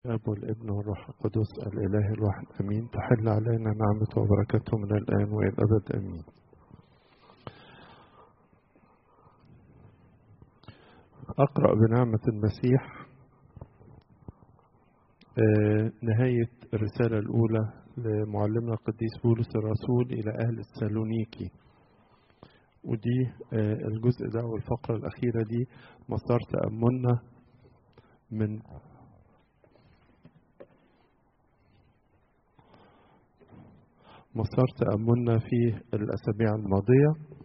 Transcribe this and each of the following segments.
الاب والابن والروح القدس الاله الواحد امين تحل علينا نعمته وبركته من الان والى الابد امين اقرا بنعمه المسيح آه، نهايه الرساله الاولى لمعلمنا القديس بولس الرسول الى اهل السالونيكي ودي آه، الجزء ده والفقره الاخيره دي مسار تاملنا من مسار تأملنا في الأسابيع الماضية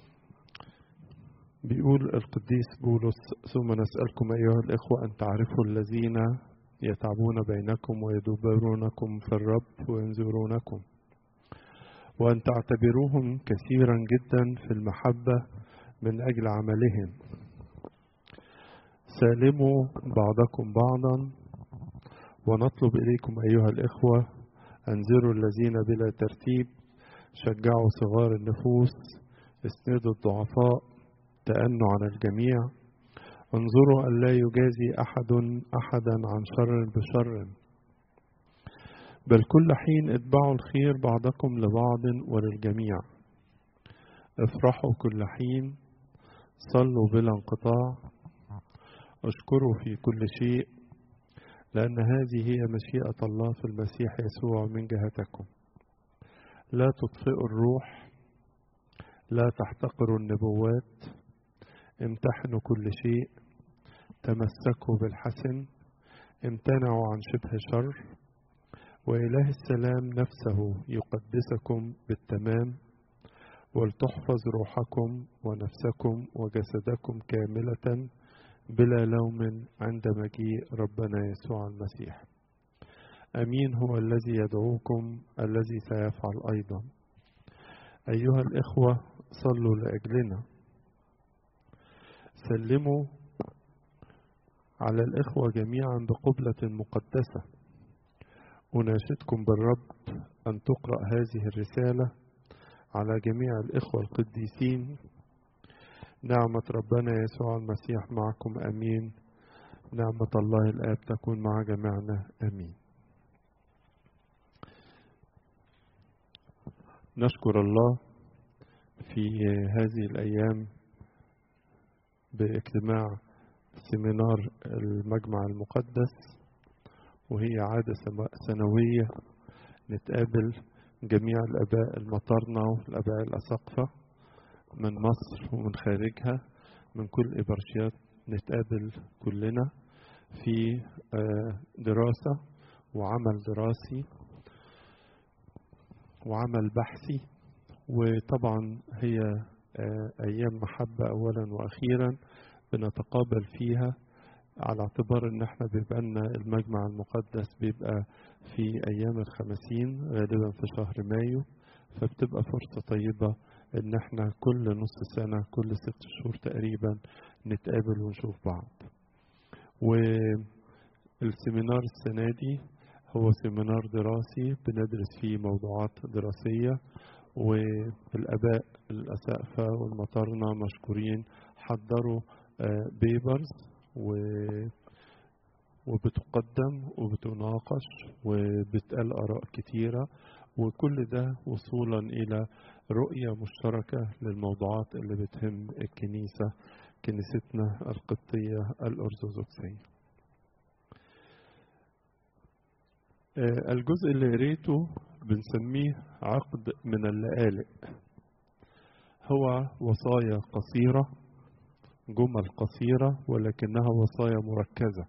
بيقول القديس بولس ثم نسألكم أيها الإخوة أن تعرفوا الذين يتعبون بينكم ويدبرونكم في الرب وينذرونكم وأن تعتبروهم كثيرا جدا في المحبة من أجل عملهم سالموا بعضكم بعضا ونطلب إليكم أيها الإخوة أنذروا الذين بلا ترتيب شجعوا صغار النفوس اسندوا الضعفاء تأنوا على الجميع انظروا أن لا يجازي أحد أحدا عن شر بشر بل كل حين اتبعوا الخير بعضكم لبعض وللجميع افرحوا كل حين صلوا بلا انقطاع اشكروا في كل شيء لأن هذه هي مشيئة الله في المسيح يسوع من جهتكم لا تطفئوا الروح لا تحتقروا النبوات امتحنوا كل شيء تمسكوا بالحسن امتنعوا عن شبه شر وإله السلام نفسه يقدسكم بالتمام ولتحفظ روحكم ونفسكم وجسدكم كاملة بلا لوم عند مجيء ربنا يسوع المسيح امين هو الذي يدعوكم الذي سيفعل ايضا ايها الاخوه صلوا لاجلنا سلموا على الاخوه جميعا بقبله مقدسه اناشدكم بالرب ان تقرا هذه الرساله على جميع الاخوه القديسين نعمة ربنا يسوع المسيح معكم أمين نعمة الله الآب تكون مع جميعنا أمين نشكر الله في هذه الأيام باجتماع سيمينار المجمع المقدس وهي عادة سنوية نتقابل جميع الآباء المطرنة والآباء الأساقفة من مصر ومن خارجها من كل إبرشيات نتقابل كلنا في دراسة وعمل دراسي وعمل بحثي وطبعا هي أيام محبة أولا وأخيرا بنتقابل فيها على اعتبار ان احنا بيبقى لنا المجمع المقدس بيبقى في ايام الخمسين غالبا في شهر مايو فبتبقى فرصة طيبة ان احنا كل نص سنة كل ست شهور تقريبا نتقابل ونشوف بعض والسيمينار السنة دي هو سيمينار دراسي بندرس فيه موضوعات دراسية والآباء الأسقفة والمطارنة مشكورين حضروا بيبرز وبتقدم وبتناقش وبتقال آراء كتيرة وكل ده وصولا إلى رؤية مشتركة للموضوعات اللي بتهم الكنيسة كنيستنا القبطية الأرثوذكسية الجزء اللي قريته بنسميه عقد من اللآلئ هو وصايا قصيرة جمل قصيرة ولكنها وصايا مركزة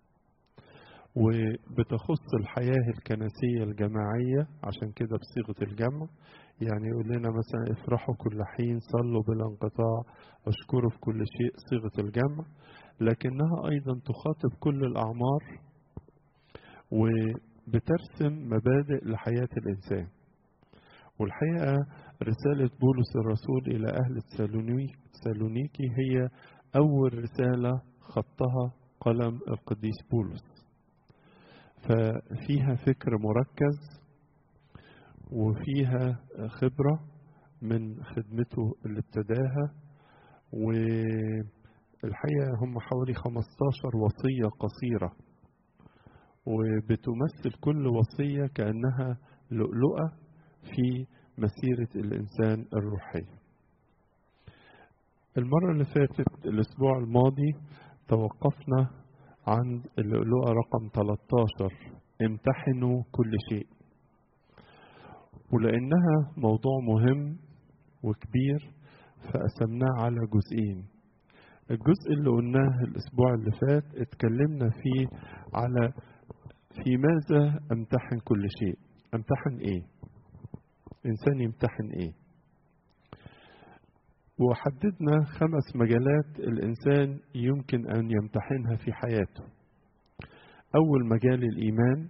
وبتخص الحياة الكنسية الجماعية عشان كده بصيغة الجمع يعني يقول لنا مثلا افرحوا كل حين صلوا بلا انقطاع اشكروا في كل شيء صيغة الجمع لكنها أيضا تخاطب كل الأعمار وبترسم مبادئ لحياة الإنسان والحقيقة رسالة بولس الرسول إلى أهل السالونيكي هي أول رسالة خطها قلم القديس بولس ففيها فكر مركز وفيها خبرة من خدمته اللي ابتداها والحقيقة هم حوالي 15 وصية قصيرة وبتمثل كل وصية كأنها لؤلؤة في مسيرة الإنسان الروحية المرة اللي فاتت الأسبوع الماضي توقفنا عند اللؤلؤة رقم 13 امتحنوا كل شيء ولأنها موضوع مهم وكبير فقسمناه على جزئين الجزء اللي قلناه الأسبوع اللي فات اتكلمنا فيه على في ماذا امتحن كل شيء امتحن ايه انسان يمتحن ايه وحددنا خمس مجالات الانسان يمكن ان يمتحنها في حياته اول مجال الايمان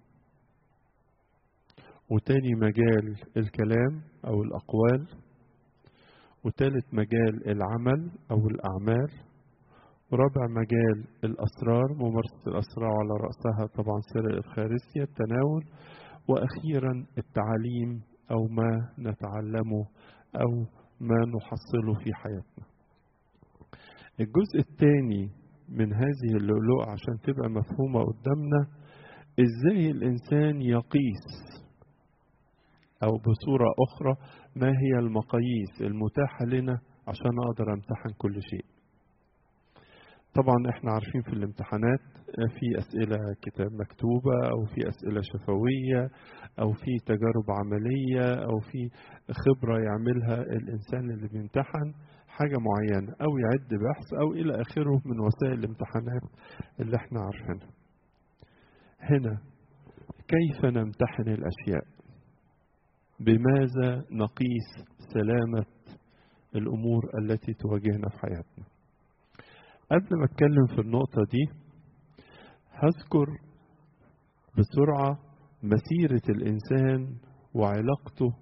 وتاني مجال الكلام او الاقوال وتالت مجال العمل او الاعمال ورابع مجال الأسرار ممارسة الأسرار على رأسها طبعا سر الإفخارستيا التناول وأخيرا التعليم أو ما نتعلمه أو ما نحصله في حياتنا الجزء الثاني من هذه اللؤلؤة عشان تبقى مفهومة قدامنا ازاي الإنسان يقيس أو بصورة أخرى ما هي المقاييس المتاحة لنا عشان أقدر أمتحن كل شيء طبعا احنا عارفين في الامتحانات في اسئله كتاب مكتوبه او في اسئله شفويه او في تجارب عمليه او في خبره يعملها الانسان اللي بيمتحن حاجه معينه او يعد بحث او الى اخره من وسائل الامتحانات اللي احنا عارفينها هنا كيف نمتحن الاشياء بماذا نقيس سلامه الامور التي تواجهنا في حياتنا قبل ما اتكلم في النقطة دي هذكر بسرعة مسيرة الإنسان وعلاقته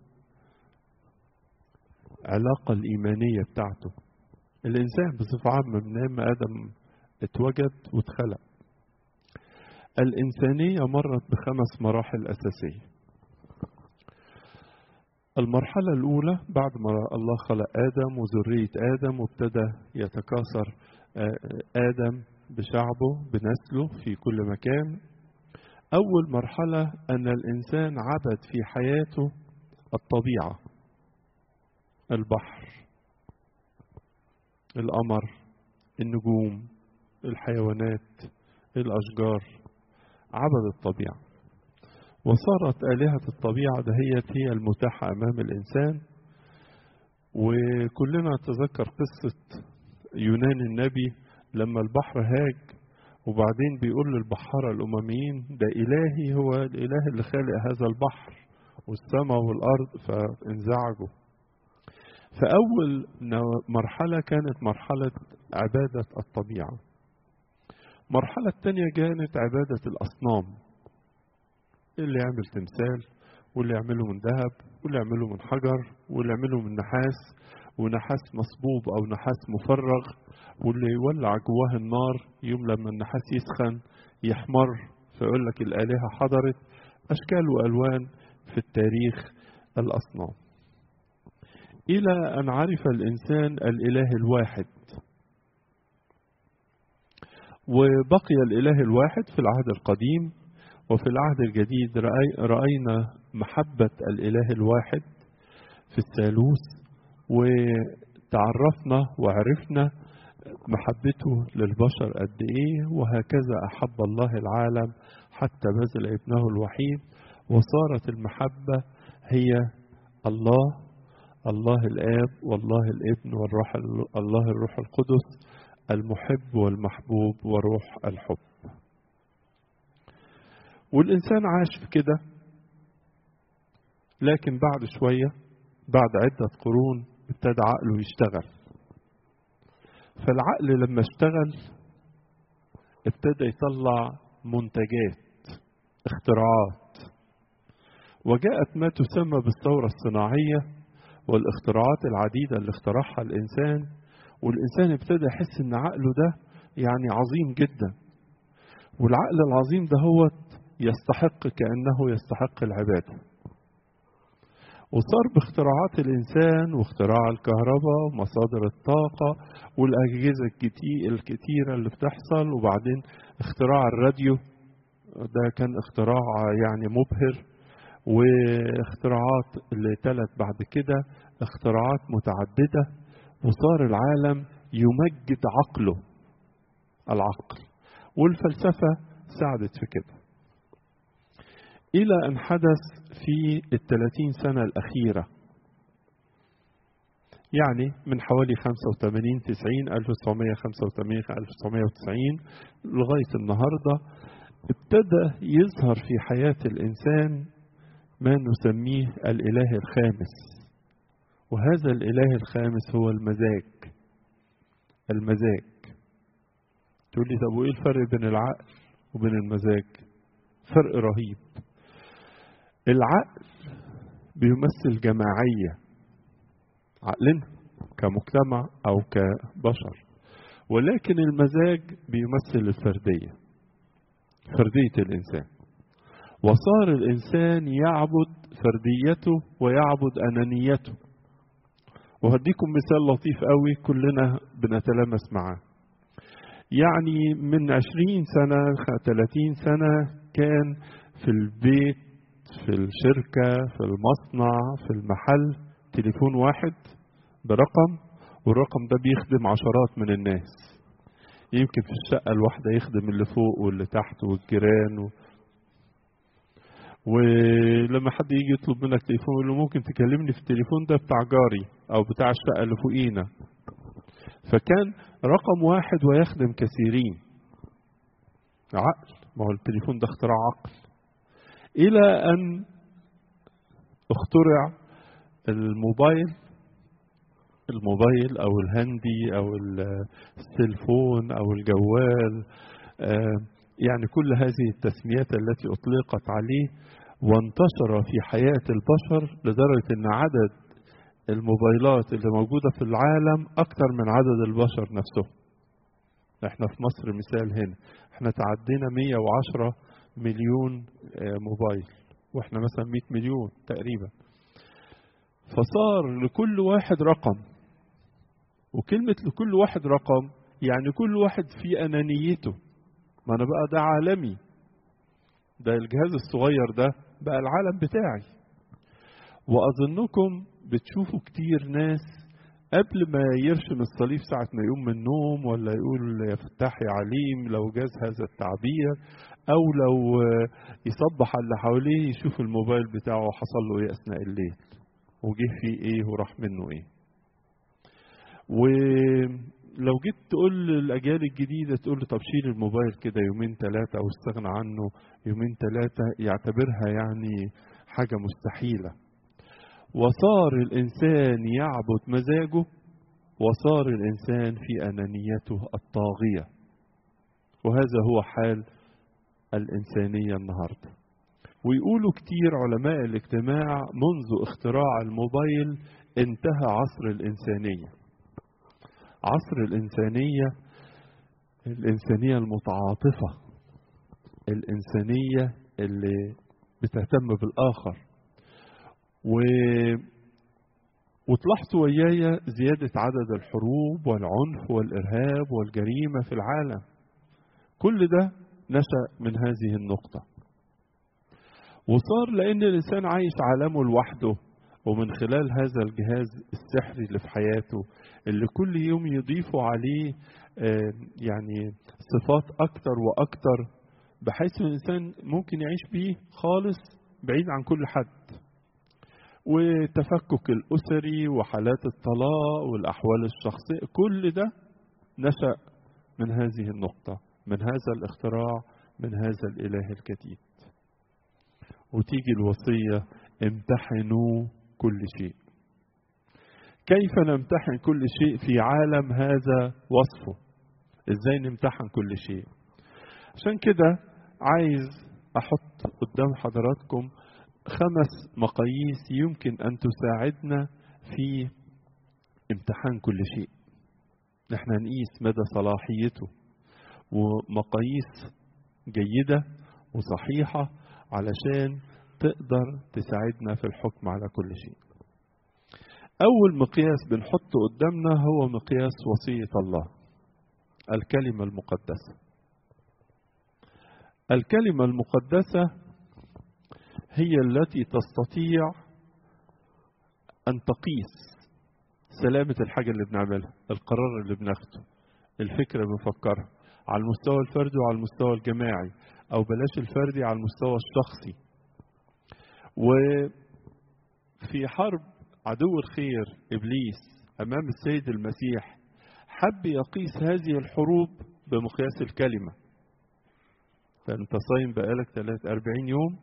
علاقة الإيمانية بتاعته الإنسان بصفة عامة من أيام آدم اتوجد واتخلق الإنسانية مرت بخمس مراحل أساسية المرحلة الأولى بعد ما الله خلق آدم وذرية آدم وابتدى يتكاثر آدم بشعبه بنسله في كل مكان أول مرحلة أن الإنسان عبد في حياته الطبيعة البحر القمر النجوم الحيوانات الأشجار عبد الطبيعة وصارت آلهة الطبيعة دهيت هي المتاحة أمام الإنسان وكلنا نتذكر قصة يونان النبي لما البحر هاج وبعدين بيقول للبحارة الأمميين ده إلهي هو الإله اللي خالق هذا البحر والسماء والأرض فانزعجوا فأول مرحلة كانت مرحلة عبادة الطبيعة المرحلة الثانية كانت عبادة الأصنام اللي يعمل تمثال واللي يعمله من ذهب واللي يعمله من حجر واللي يعمله من نحاس ونحاس مصبوب او نحاس مفرغ واللي يولع جواه النار يوم لما النحاس يسخن يحمر فيقول لك الآلهة حضرت أشكال وألوان في التاريخ الأصنام إلى أن عرف الإنسان الإله الواحد وبقي الإله الواحد في العهد القديم وفي العهد الجديد رأينا محبة الإله الواحد في الثالوث وتعرفنا وعرفنا محبته للبشر قد ايه وهكذا احب الله العالم حتى بذل ابنه الوحيد وصارت المحبه هي الله الله الاب والله الابن والروح الله الروح القدس المحب والمحبوب وروح الحب والانسان عاش في كده لكن بعد شويه بعد عده قرون ابتدى عقله يشتغل فالعقل لما اشتغل ابتدى يطلع منتجات اختراعات وجاءت ما تسمى بالثورة الصناعية والاختراعات العديدة اللي اخترعها الإنسان والإنسان ابتدى يحس إن عقله ده يعني عظيم جدا والعقل العظيم ده هو يستحق كأنه يستحق العبادة وصار باختراعات الإنسان واختراع الكهرباء ومصادر الطاقة والأجهزة الكتيرة اللي بتحصل وبعدين اختراع الراديو ده كان اختراع يعني مبهر واختراعات اللي تلت بعد كده اختراعات متعددة وصار العالم يمجد عقله العقل والفلسفة ساعدت في كده إلى أن حدث في الثلاثين سنة الأخيرة يعني من حوالي 85 90 1985 1990 لغاية النهاردة ابتدى يظهر في حياة الإنسان ما نسميه الإله الخامس وهذا الإله الخامس هو المزاج المزاج تقول لي طب وإيه الفرق بين العقل وبين المزاج فرق رهيب العقل بيمثل جماعية عقلنا كمجتمع أو كبشر ولكن المزاج بيمثل الفردية فردية الإنسان وصار الإنسان يعبد فرديته ويعبد أنانيته وهديكم مثال لطيف قوي كلنا بنتلامس معاه يعني من عشرين سنة ثلاثين سنة كان في البيت في الشركة في المصنع في المحل تليفون واحد برقم والرقم ده بيخدم عشرات من الناس يمكن في الشقة الواحدة يخدم اللي فوق واللي تحت والجيران و... ولما حد يجي يطلب منك تليفون يقول له ممكن تكلمني في التليفون ده بتاع جاري او بتاع الشقة اللي فوقينا فكان رقم واحد ويخدم كثيرين عقل ما هو التليفون ده اختراع عقل الى ان اخترع الموبايل الموبايل او الهندي او السيلفون او الجوال يعني كل هذه التسميات التي اطلقت عليه وانتشر في حياه البشر لدرجه ان عدد الموبايلات اللي موجوده في العالم اكثر من عدد البشر نفسهم احنا في مصر مثال هنا احنا تعدينا 110 مليون موبايل واحنا مثلا 100 مليون تقريبا فصار لكل واحد رقم وكلمة لكل واحد رقم يعني كل واحد في أنانيته ما أنا بقى ده عالمي ده الجهاز الصغير ده بقى العالم بتاعي وأظنكم بتشوفوا كتير ناس قبل ما يرشم الصليب ساعة ما يقوم من النوم ولا يقول يا فتاح يا عليم لو جاز هذا التعبير أو لو يصبح على اللي حواليه يشوف الموبايل بتاعه حصل له إيه أثناء الليل وجه فيه إيه وراح منه إيه ولو جيت تقول للأجيال الجديدة تقول له طب شيل الموبايل كده يومين ثلاثة أو استغنى عنه يومين ثلاثة يعتبرها يعني حاجة مستحيلة وصار الإنسان يعبد مزاجه وصار الإنسان في أنانيته الطاغية وهذا هو حال الإنسانية النهاردة ويقولوا كتير علماء الاجتماع منذ اختراع الموبايل انتهى عصر الإنسانية عصر الإنسانية الإنسانية المتعاطفة الإنسانية اللي بتهتم بالآخر و وتلاحظوا ويايا زيادة عدد الحروب والعنف والإرهاب والجريمة في العالم كل ده نشأ من هذه النقطة وصار لأن الإنسان عايش عالمه لوحده ومن خلال هذا الجهاز السحري اللي في حياته اللي كل يوم يضيفوا عليه يعني صفات أكتر وأكتر بحيث الإنسان ممكن يعيش بيه خالص بعيد عن كل حد والتفكك الأسري وحالات الطلاق والأحوال الشخصية كل ده نشأ من هذه النقطة من هذا الاختراع من هذا الإله الجديد وتيجي الوصية امتحنوا كل شيء كيف نمتحن كل شيء في عالم هذا وصفه ازاي نمتحن كل شيء عشان كده عايز احط قدام حضراتكم خمس مقاييس يمكن ان تساعدنا في امتحان كل شيء نحن نقيس مدى صلاحيته ومقاييس جيدة وصحيحة علشان تقدر تساعدنا في الحكم على كل شيء أول مقياس بنحطه قدامنا هو مقياس وصية الله الكلمة المقدسة الكلمة المقدسة هي التي تستطيع أن تقيس سلامة الحاجة اللي بنعملها القرار اللي بناخده الفكرة بنفكرها على المستوى الفردي وعلى المستوى الجماعي أو بلاش الفردي على المستوى الشخصي وفي حرب عدو الخير إبليس أمام السيد المسيح حب يقيس هذه الحروب بمقياس الكلمة فأنت صايم بقالك 43 يوم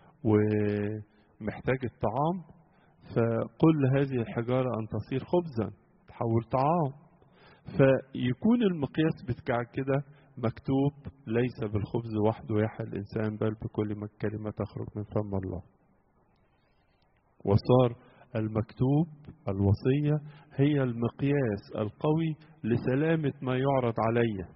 ومحتاج الطعام فقل هذه الحجارة أن تصير خبزا تحول طعام فيكون المقياس بتاعك كده مكتوب ليس بالخبز وحده يحيى الإنسان بل بكل ما كلمة تخرج من فم الله وصار المكتوب الوصية هي المقياس القوي لسلامة ما يعرض علي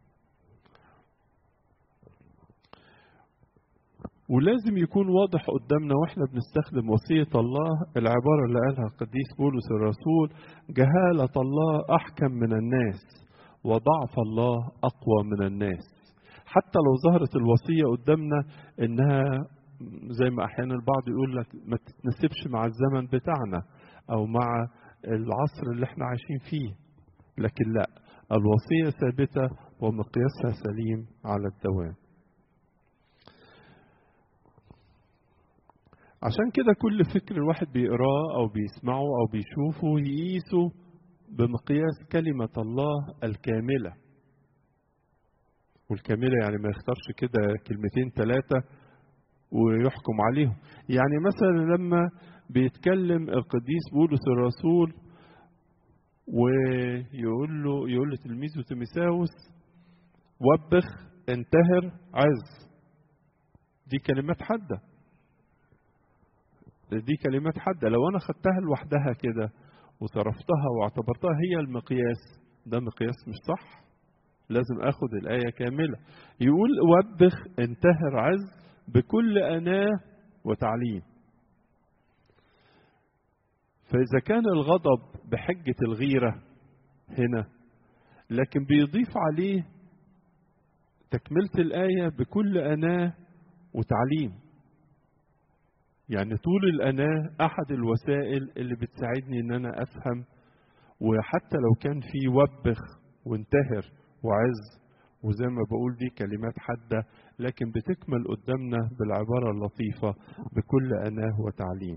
ولازم يكون واضح قدامنا واحنا بنستخدم وصية الله العبارة اللي قالها القديس بولس الرسول جهالة الله أحكم من الناس وضعف الله أقوى من الناس حتى لو ظهرت الوصية قدامنا إنها زي ما أحيانا البعض يقول لك ما تتناسبش مع الزمن بتاعنا أو مع العصر اللي احنا عايشين فيه لكن لا الوصية ثابتة ومقياسها سليم على الدوام عشان كده كل فكر الواحد بيقراه او بيسمعه او بيشوفه يقيسه بمقياس كلمة الله الكاملة والكاملة يعني ما يختارش كده كلمتين ثلاثة ويحكم عليهم يعني مثلا لما بيتكلم القديس بولس الرسول ويقول له يقول لتلميذه تيميساوس وبخ انتهر عز دي كلمات حاده دي كلمات حادة لو أنا خدتها لوحدها كده وصرفتها واعتبرتها هي المقياس ده مقياس مش صح لازم أخد الآية كاملة يقول وبخ انتهر عز بكل أناة وتعليم فإذا كان الغضب بحجة الغيرة هنا لكن بيضيف عليه تكملة الآية بكل أناة وتعليم يعني طول الأناة أحد الوسائل اللي بتساعدني إن أنا أفهم وحتى لو كان في وبخ وانتهر وعز وزي ما بقول دي كلمات حادة لكن بتكمل قدامنا بالعبارة اللطيفة بكل أناه وتعليم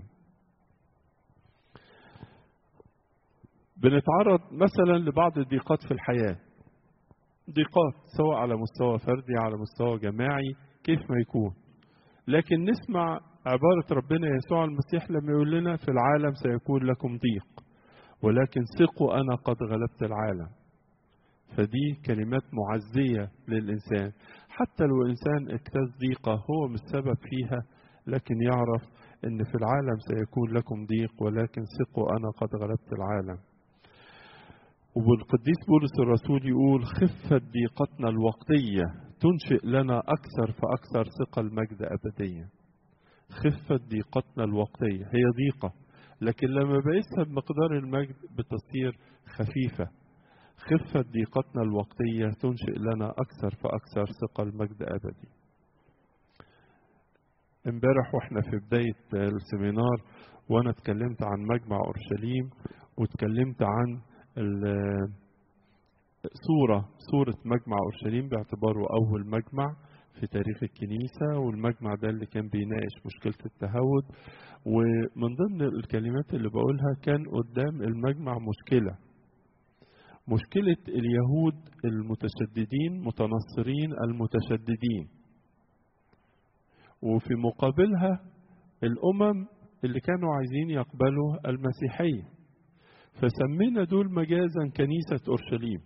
بنتعرض مثلا لبعض الضيقات في الحياة ضيقات سواء على مستوى فردي على مستوى جماعي كيف ما يكون لكن نسمع عبارة ربنا يسوع المسيح لما يقول لنا في العالم سيكون لكم ضيق ولكن ثقوا أنا قد غلبت العالم فدي كلمات معزية للإنسان حتى لو الإنسان اجتاز ضيقة هو مش سبب فيها لكن يعرف أن في العالم سيكون لكم ضيق ولكن ثقوا أنا قد غلبت العالم والقديس بولس الرسول يقول خفت ضيقتنا الوقتية تنشئ لنا أكثر فأكثر ثقة المجد أبديا خفت ضيقتنا الوقتية هي ضيقة لكن لما بقيسها بمقدار المجد بتصير خفيفة خفت ضيقتنا الوقتية تنشئ لنا أكثر فأكثر ثقة المجد أبدي امبارح واحنا في بداية السمينار وانا اتكلمت عن مجمع اورشليم واتكلمت عن صورة صورة مجمع اورشليم باعتباره اول مجمع في تاريخ الكنيسة والمجمع ده اللي كان بيناقش مشكلة التهود ومن ضمن الكلمات اللي بقولها كان قدام المجمع مشكلة مشكلة اليهود المتشددين متنصرين المتشددين وفي مقابلها الأمم اللي كانوا عايزين يقبلوا المسيحية فسمينا دول مجازا كنيسة أورشليم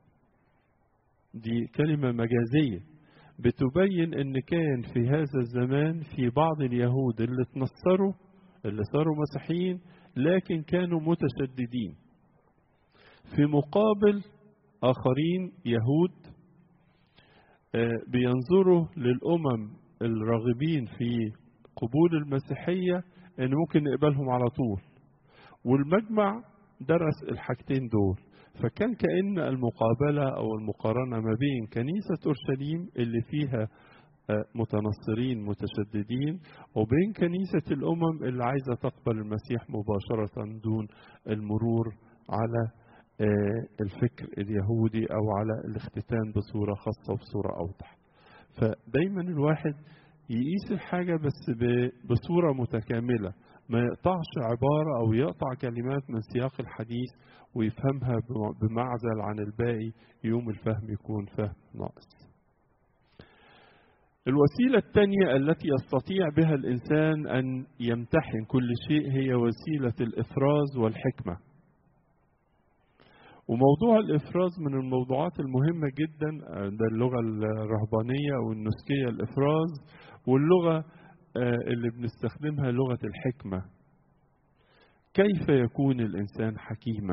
دي كلمة مجازية بتبين ان كان في هذا الزمان في بعض اليهود اللي اتنصروا اللي صاروا مسيحيين لكن كانوا متشددين في مقابل اخرين يهود بينظروا للامم الراغبين في قبول المسيحيه ان ممكن نقبلهم على طول والمجمع درس الحاجتين دول فكان كأن المقابلة أو المقارنة ما بين كنيسة أورشليم اللي فيها متنصرين متشددين وبين كنيسة الأمم اللي عايزة تقبل المسيح مباشرة دون المرور على الفكر اليهودي أو على الاختتان بصورة خاصة وبصورة أوضح فدايما الواحد يقيس الحاجة بس بصورة متكاملة ما يقطعش عبارة أو يقطع كلمات من سياق الحديث ويفهمها بمعزل عن الباقي يوم الفهم يكون فهم ناقص الوسيلة الثانية التي يستطيع بها الإنسان أن يمتحن كل شيء هي وسيلة الإفراز والحكمة وموضوع الإفراز من الموضوعات المهمة جدا ده اللغة الرهبانية أو النسكية الإفراز واللغة اللي بنستخدمها لغة الحكمة كيف يكون الإنسان حكيما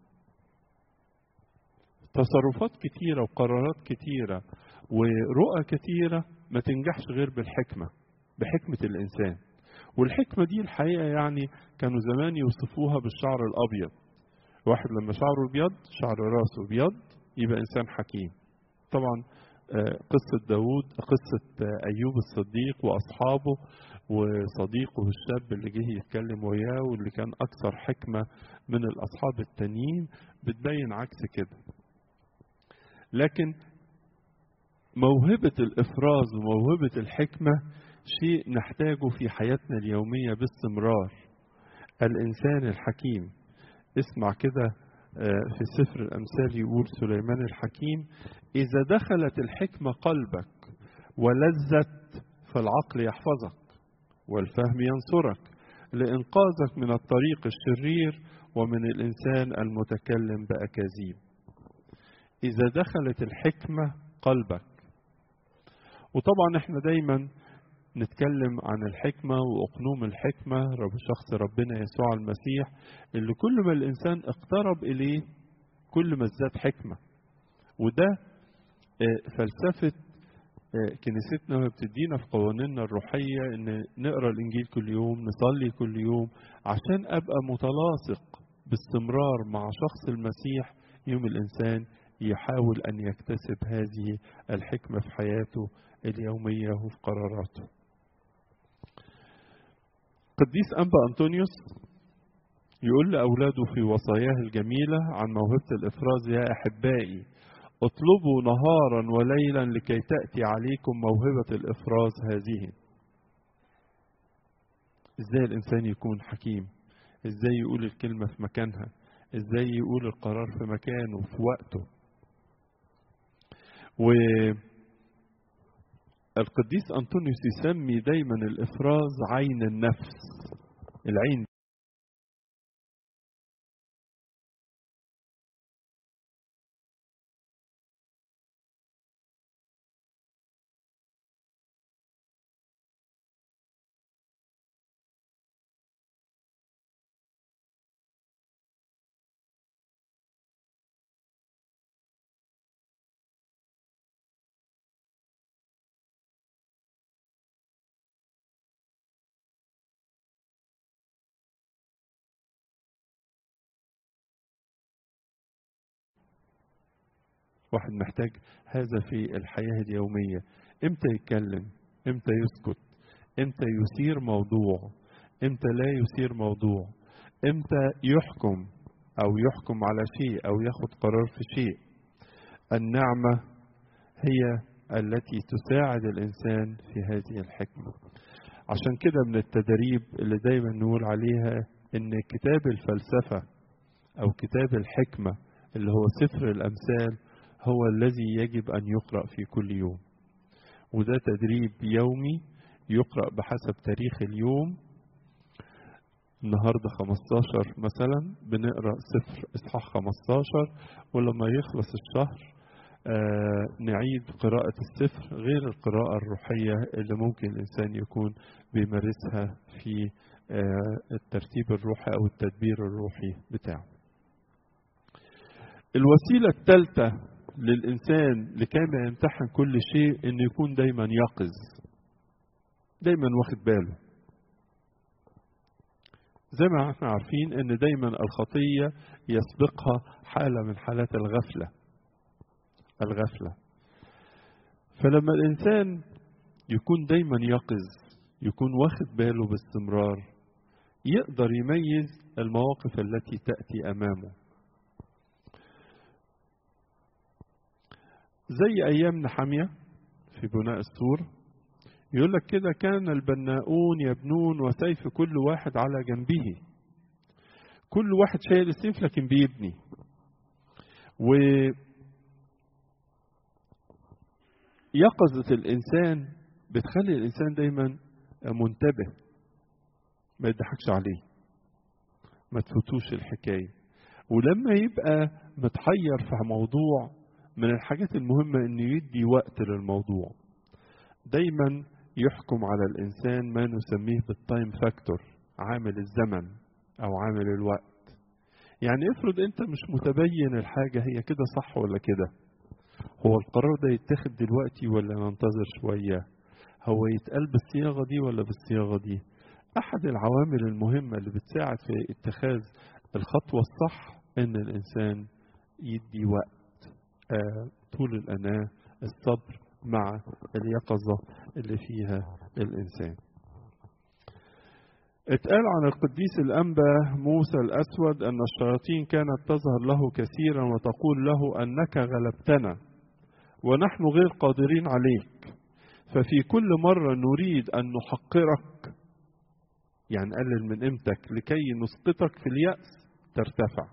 تصرفات كتيرة وقرارات كتيرة ورؤى كتيرة ما تنجحش غير بالحكمة بحكمة الإنسان والحكمة دي الحقيقة يعني كانوا زمان يوصفوها بالشعر الأبيض واحد لما شعره ابيض شعر راسه ابيض يبقى انسان حكيم طبعا قصة داود قصة أيوب الصديق وأصحابه وصديقه الشاب اللي جه يتكلم وياه واللي كان أكثر حكمة من الأصحاب التانيين بتبين عكس كده لكن موهبة الإفراز وموهبة الحكمة شيء نحتاجه في حياتنا اليومية باستمرار الإنسان الحكيم اسمع كده في سفر الأمثال يقول سليمان الحكيم إذا دخلت الحكمة قلبك ولذت فالعقل يحفظك والفهم ينصرك لإنقاذك من الطريق الشرير ومن الإنسان المتكلم بأكاذيب إذا دخلت الحكمة قلبك وطبعا احنا دايما نتكلم عن الحكمة وأقنوم الحكمة رب شخص ربنا يسوع المسيح اللي كل ما الإنسان اقترب إليه كل ما ازداد حكمة وده فلسفة كنيستنا بتدينا في قوانيننا الروحية إن نقرأ الإنجيل كل يوم نصلي كل يوم عشان أبقى متلاصق باستمرار مع شخص المسيح يوم الإنسان يحاول أن يكتسب هذه الحكمة في حياته اليومية وفي قراراته قديس أنبا أنطونيوس يقول لأولاده في وصاياه الجميلة عن موهبة الإفراز يا أحبائي اطلبوا نهارا وليلا لكي تأتي عليكم موهبة الإفراز هذه إزاي الإنسان يكون حكيم إزاي يقول الكلمة في مكانها إزاي يقول القرار في مكانه في وقته و القديس أنطونيوس يسمي دايما الإفراز عين النفس العين واحد محتاج هذا في الحياة اليومية امتى يتكلم امتى يسكت امتى يثير موضوع امتى لا يثير موضوع امتى يحكم او يحكم على شيء او ياخد قرار في شيء النعمة هي التي تساعد الانسان في هذه الحكمة عشان كده من التدريب اللي دايما نقول عليها ان كتاب الفلسفة او كتاب الحكمة اللي هو سفر الامثال هو الذي يجب أن يقرأ في كل يوم وده تدريب يومي يقرأ بحسب تاريخ اليوم النهاردة 15 مثلا بنقرأ سفر إصحاح 15 ولما يخلص الشهر آه نعيد قراءة السفر غير القراءة الروحية اللي ممكن الإنسان يكون بيمارسها في آه الترتيب الروحي أو التدبير الروحي بتاعه الوسيلة الثالثة للإنسان لكي يمتحن كل شيء إنه يكون دايما يقظ دايما واخد باله زي ما احنا عارفين ان دايما الخطية يسبقها حالة من حالات الغفلة الغفلة فلما الإنسان يكون دايما يقظ يكون واخد باله باستمرار يقدر يميز المواقف التي تأتي أمامه زي أيام نحامية في بناء السور يقول لك كده كان البناؤون يبنون وسيف كل واحد على جنبه كل واحد شايل السيف لكن بيبني و يقظة الإنسان بتخلي الإنسان دايما منتبه ما يضحكش عليه ما تفوتوش الحكاية ولما يبقى متحير في موضوع من الحاجات المهمة انه يدي وقت للموضوع دايما يحكم على الانسان ما نسميه بالتايم فاكتور عامل الزمن او عامل الوقت يعني افرض انت مش متبين الحاجة هي كده صح ولا كده هو القرار ده يتخذ دلوقتي ولا ننتظر شوية هو يتقال بالصياغة دي ولا بالصياغة دي أحد العوامل المهمة اللي بتساعد في اتخاذ الخطوة الصح إن الإنسان يدي وقت آه طول الأناة الصبر مع اليقظة اللي فيها الإنسان اتقال عن القديس الأنبا موسى الأسود أن الشياطين كانت تظهر له كثيرا وتقول له أنك غلبتنا ونحن غير قادرين عليك ففي كل مرة نريد أن نحقرك يعني نقلل من قيمتك لكي نسقطك في اليأس ترتفع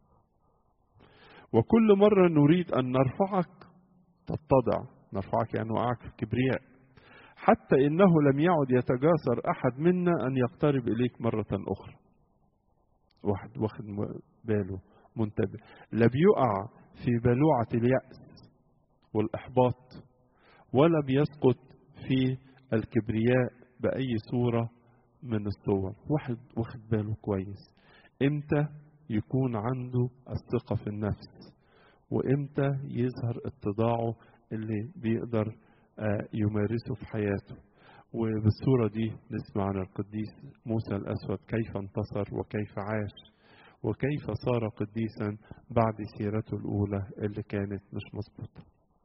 وكل مرة نريد أن نرفعك تتضع نرفعك يعني وقعك في كبرياء حتى إنه لم يعد يتجاسر أحد منا أن يقترب إليك مرة أخرى واحد واخد باله منتبه لا بيقع في بلوعة اليأس والإحباط ولا بيسقط في الكبرياء بأي صورة من الصور واحد واخد باله كويس امتى يكون عنده الثقة في النفس وامتى يظهر اتضاعه اللي بيقدر يمارسه في حياته وبالصورة دي نسمع عن القديس موسى الأسود كيف انتصر وكيف عاش وكيف صار قديسا بعد سيرته الأولى اللي كانت مش مظبوطة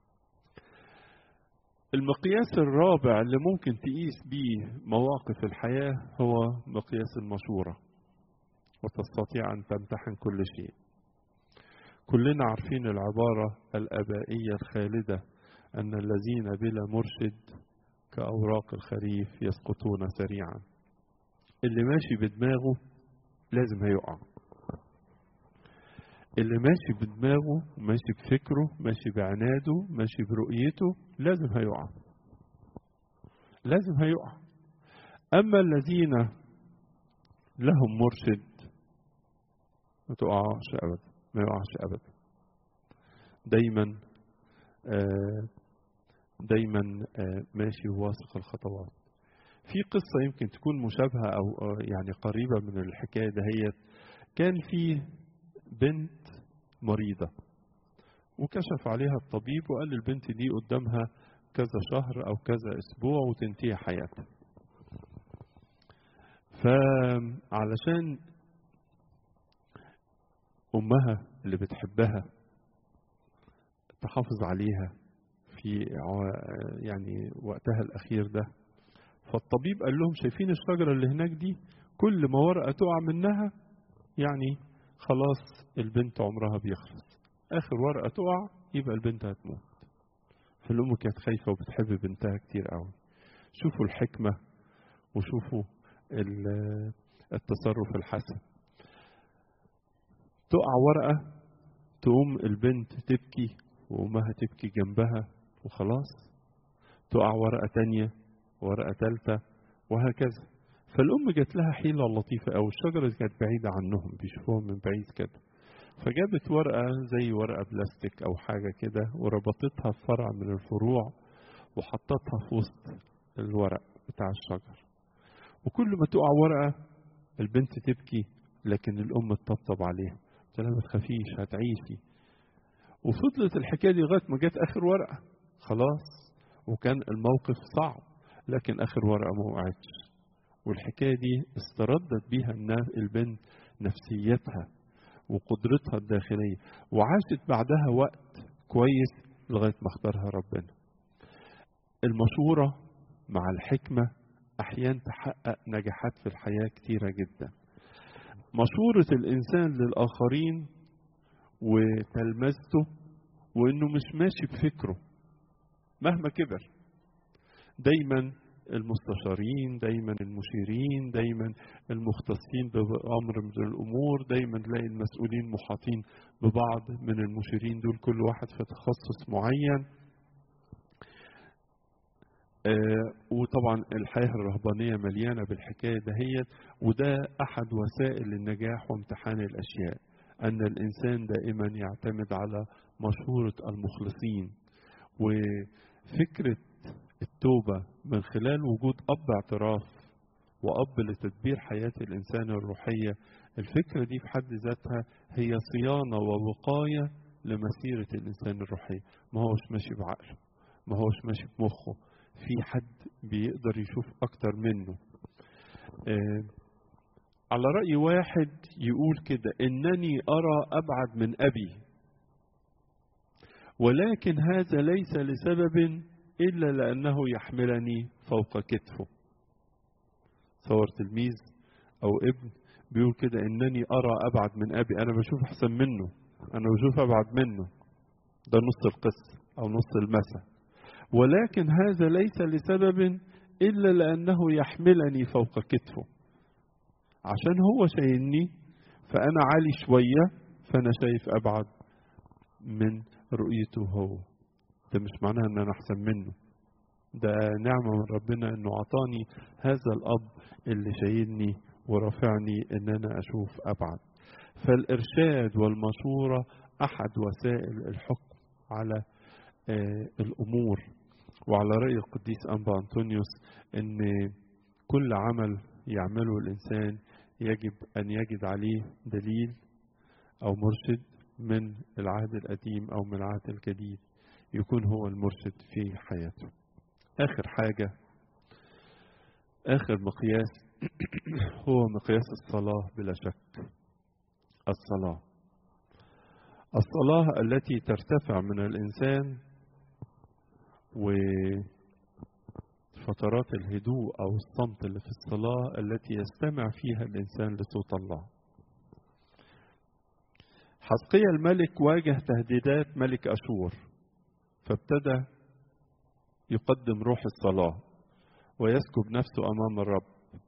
المقياس الرابع اللي ممكن تقيس بيه مواقف الحياة هو مقياس المشورة وتستطيع أن تمتحن كل شيء كلنا عارفين العبارة الآبائية الخالدة أن الذين بلا مرشد كأوراق الخريف يسقطون سريعا اللي ماشي بدماغه لازم هيقع اللي ماشي بدماغه ماشي بفكره ماشي بعناده ماشي برؤيته لازم هيقع لازم هيقع أما الذين لهم مرشد ما تقعش أبدا ما يقعش أبدا دايما آه دايما آه ماشي واثق الخطوات في قصة يمكن تكون مشابهة أو يعني قريبة من الحكاية دهيت كان في بنت مريضة وكشف عليها الطبيب وقال البنت دي قدامها كذا شهر أو كذا أسبوع وتنتهي حياتها فعلشان أمها اللي بتحبها تحافظ عليها في يعني وقتها الأخير ده فالطبيب قال لهم شايفين الشجرة اللي هناك دي كل ما ورقة تقع منها يعني خلاص البنت عمرها بيخلص آخر ورقة تقع يبقى البنت هتموت فالأم كانت خايفة وبتحب بنتها كتير قوي شوفوا الحكمة وشوفوا التصرف الحسن تقع ورقة تقوم البنت تبكي وأمها تبكي جنبها وخلاص تقع ورقة تانية ورقة تالتة وهكذا فالأم جات لها حيلة لطيفة أو الشجرة دي كانت بعيدة عنهم بيشوفوها من بعيد كده فجابت ورقة زي ورقة بلاستيك أو حاجة كده وربطتها في فرع من الفروع وحطتها في وسط الورق بتاع الشجر وكل ما تقع ورقة البنت تبكي لكن الأم تطبطب عليها قلت لها ما تخافيش هتعيشي وفضلت الحكاية دي لغاية ما جت آخر ورقة خلاص وكان الموقف صعب لكن آخر ورقة ما وقعتش والحكاية دي استردت بيها البنت نفسيتها وقدرتها الداخلية وعاشت بعدها وقت كويس لغاية ما اختارها ربنا المشورة مع الحكمة أحيانا تحقق نجاحات في الحياة كتيرة جدا مشورة الإنسان للآخرين وتلمذته وإنه مش ماشي بفكره مهما كبر دايما المستشارين دايما المشيرين دايما المختصين بأمر من الأمور دايما تلاقي المسؤولين محاطين ببعض من المشيرين دول كل واحد في تخصص معين آه وطبعا الحياة الرهبانية مليانة بالحكاية دهيت وده أحد وسائل النجاح وامتحان الأشياء أن الإنسان دائما يعتمد على مشورة المخلصين وفكرة التوبة من خلال وجود أب اعتراف وأب لتدبير حياة الإنسان الروحية الفكرة دي في حد ذاتها هي صيانة ووقاية لمسيرة الإنسان الروحية ما هوش ماشي بعقله ما هوش ماشي بمخه في حد بيقدر يشوف أكتر منه آه على رأي واحد يقول كده إنني أرى أبعد من أبي ولكن هذا ليس لسبب إلا لأنه يحملني فوق كتفه صور تلميذ أو ابن بيقول كده إنني أرى أبعد من أبي أنا بشوف أحسن منه أنا بشوف أبعد منه ده نص القصة أو نص المثل ولكن هذا ليس لسبب إلا لأنه يحملني فوق كتفه عشان هو شايلني فأنا عالي شوية فأنا شايف أبعد من رؤيته هو ده مش معناها ان انا احسن منه ده نعمة من ربنا انه اعطاني هذا الاب اللي شايلني ورافعني ان انا اشوف ابعد فالارشاد والمشورة احد وسائل الحكم على آه الامور وعلى رأي القديس أنبا أنطونيوس ان كل عمل يعمله الانسان يجب ان يجد عليه دليل او مرشد من العهد القديم او من العهد الجديد يكون هو المرشد في حياته آخر حاجة آخر مقياس هو مقياس الصلاة بلا شك الصلاة الصلاة التي ترتفع من الإنسان وفترات الهدوء أو الصمت اللي في الصلاة التي يستمع فيها الإنسان لصوت الله حسقية الملك واجه تهديدات ملك أشور فابتدى يقدم روح الصلاة ويسكب نفسه أمام الرب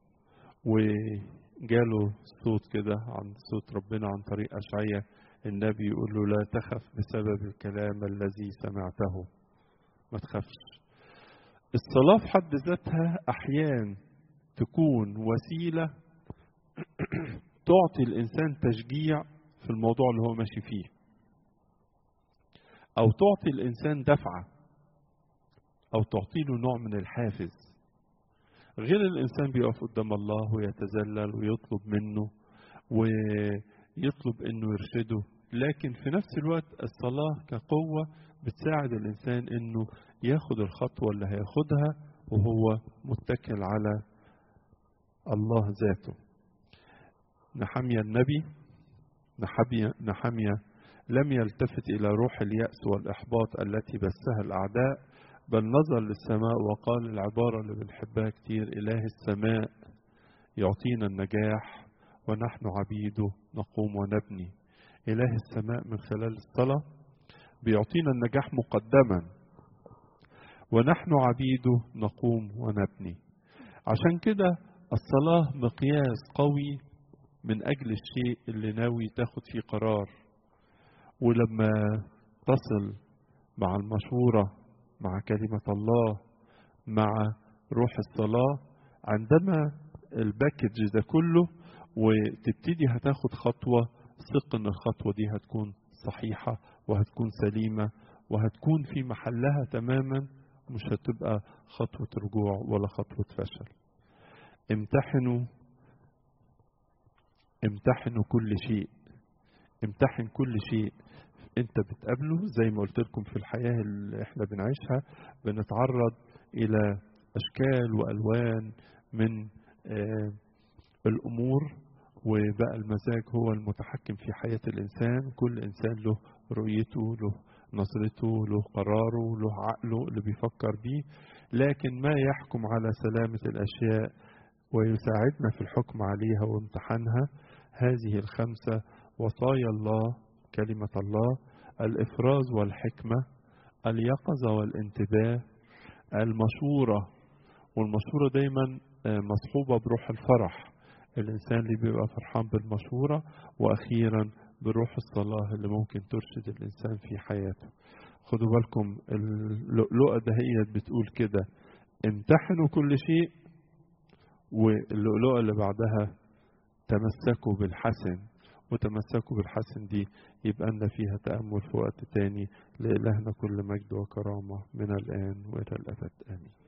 وجاله صوت كده عن صوت ربنا عن طريق أشعية النبي يقول له لا تخف بسبب الكلام الذي سمعته ما تخافش الصلاة في حد ذاتها أحيان تكون وسيلة تعطي الإنسان تشجيع في الموضوع اللي هو ماشي فيه أو تعطي الإنسان دفعة أو تعطي له نوع من الحافز غير الإنسان بيقف قدام الله ويتذلل ويطلب منه ويطلب إنه يرشده لكن في نفس الوقت الصلاة كقوة بتساعد الإنسان إنه ياخد الخطوة اللي هياخدها وهو متكل على الله ذاته نحمية النبي نحمية, نحمية لم يلتفت إلى روح اليأس والإحباط التي بثها الأعداء بل نظر للسماء وقال العبارة اللي بنحبها كتير إله السماء يعطينا النجاح ونحن عبيده نقوم ونبني إله السماء من خلال الصلاة بيعطينا النجاح مقدما ونحن عبيده نقوم ونبني عشان كده الصلاة مقياس قوي من أجل الشيء اللي ناوي تاخد فيه قرار ولما تصل مع المشورة مع كلمة الله مع روح الصلاة عندما الباكج ده كله وتبتدي هتاخد خطوة ثق ان الخطوة دي هتكون صحيحة وهتكون سليمة وهتكون في محلها تماما مش هتبقى خطوة رجوع ولا خطوة فشل امتحنوا امتحنوا كل شيء امتحن كل شيء انت بتقابله زي ما قلت لكم في الحياة اللي احنا بنعيشها بنتعرض الى اشكال والوان من آه الامور وبقى المزاج هو المتحكم في حياة الانسان كل انسان له رؤيته له نظرته له قراره له عقله اللي بيفكر بيه لكن ما يحكم على سلامة الأشياء ويساعدنا في الحكم عليها وامتحانها هذه الخمسة وصايا الله كلمة الله الإفراز والحكمة اليقظة والانتباه المشورة والمشورة دايما مصحوبة بروح الفرح الإنسان اللي بيبقى فرحان بالمشورة وأخيرا بروح الصلاة اللي ممكن ترشد الإنسان في حياته خدوا بالكم اللؤلؤة دهيت بتقول كده امتحنوا كل شيء واللؤلؤة اللي بعدها تمسكوا بالحسن وتمسكوا بالحسن دي يبقى لنا فيها تأمل في وقت تاني لإلهنا كل مجد وكرامة من الآن وإلى الأبد آمين